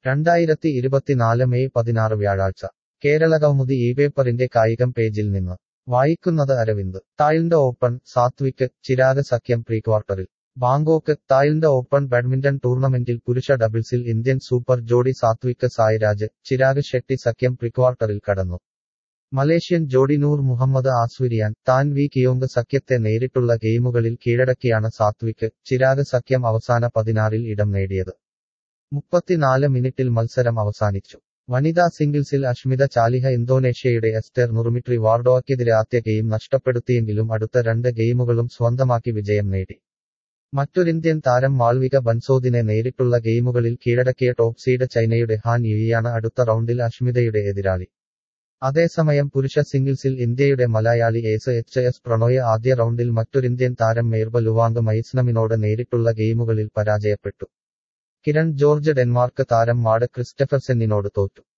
രണ്ടായിരത്തി ഇരുപത്തിനാല് മെയ് പതിനാറ് വ്യാഴാഴ്ച കേരളകൗമുദി ഈ പേപ്പറിന്റെ കായികം പേജിൽ നിന്ന് വായിക്കുന്നത് അരവിന്ദ് തായ്ലൻഡ് ഓപ്പൺ സാത്വിക് ചിരാഗ് സഖ്യം പ്രീ ക്വാർട്ടറിൽ ബാങ്കോക്ക് തായ്ലൻഡ് ഓപ്പൺ ബാഡ്മിന്റൺ ടൂർണമെന്റിൽ പുരുഷ ഡബിൾസിൽ ഇന്ത്യൻ സൂപ്പർ ജോഡി സാത്വിക് സായിരാജ് ചിരാഗ് ഷെട്ടി സഖ്യം പ്രീക്വാർട്ടറിൽ കടന്നു മലേഷ്യൻ ജോഡി നൂർ മുഹമ്മദ് ആസ്വിരിയാൻ താൻ വി കിയോങ് സഖ്യത്തെ നേരിട്ടുള്ള ഗെയിമുകളിൽ കീഴടക്കിയാണ് സാത്വിക് ചിരാഗ് സഖ്യം അവസാന പതിനാറിൽ ഇടം നേടിയത് മുപ്പത്തിനാല് മിനിറ്റിൽ മത്സരം അവസാനിച്ചു വനിതാ സിംഗിൾസിൽ അഷ്മിത ചാലിഹ ഇന്തോനേഷ്യയുടെ എസ്റ്റർ നുറുമിട്രി വാർഡോയ്ക്കെതിരെ ആദ്യ ഗെയിം നഷ്ടപ്പെടുത്തിയെങ്കിലും അടുത്ത രണ്ട് ഗെയിമുകളും സ്വന്തമാക്കി വിജയം നേടി മറ്റൊരിന്ത്യൻ താരം മാൾവിക ബൻസോദിനെ നേരിട്ടുള്ള ഗെയിമുകളിൽ കീഴടക്കിയ ടോപ്പ് സീഡ് ചൈനയുടെ ഹാൻ യുയിയാണ് അടുത്ത റൗണ്ടിൽ അഷ്മിതയുടെ എതിരാളി അതേസമയം പുരുഷ സിംഗിൾസിൽ ഇന്ത്യയുടെ Malayali ace H S Prannoy ആദ്യ റൗണ്ടിൽ മറ്റൊരിന്ത്യൻ താരം മേർബ ലുവാങ് മൈസ്നമിനോട് നേരിട്ടുള്ള ഗെയിമുകളിൽ പരാജയപ്പെട്ടു കിരൺ ജോർജ് ഡെൻമാർക്ക് താരം മാഡ് ക്രിസ്റ്റഫർസെന്നിനോട് തോറ്റു